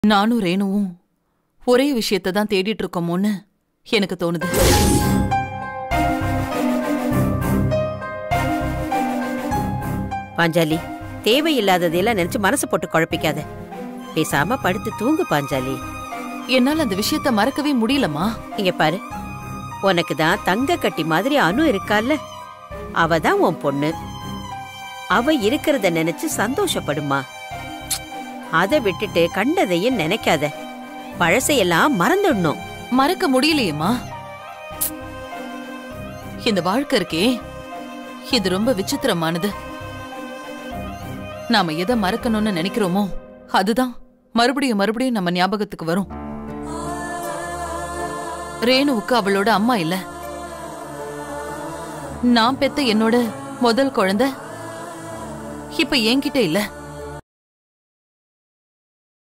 நானும் ரேணுவும் ஒரே விஷயத்தை தான் தேடிட்டு இருக்கோமோன்னு எனக்கு தோணுது பாஞ்சாலி தேவையில்லாததையெல்லாம் நினைச்சு மனசு போட்டு குழப்பிக்காத பேசாம படுத்து தூங்கு பாஞ்சாலி என்னால அந்த விஷயத்த மறக்கவே முடியலம்மா இங்க பாரு உனக்கு தான் தங்க கட்டி மாதிரி அனு இருக்கால்ல அவ தான் உன் பொண்ணு அவ இருக்கிறத நினைச்சு சந்தோஷப்படுமா அதை விட்டுட்டு கண்டதையும் நினைக்காத பழசையெல்லாம் மறந்துடணும் மறக்க முடியலையேம்மா இந்த வாழ்க்கை இருக்கே இது ரொம்ப விசித்திரமானது நாம எதை மறக்கணும்னு நினைக்கிறோமோ அதுதான் மறுபடியும் மறுபடியும் நம்ம ஞாபகத்துக்கு வரும் ரேணுவுக்கு அவளோட அம்மா இல்ல நான் பெத்த என்னோட முதல் குழந்தை இப்ப என்கிட்ட இல்ல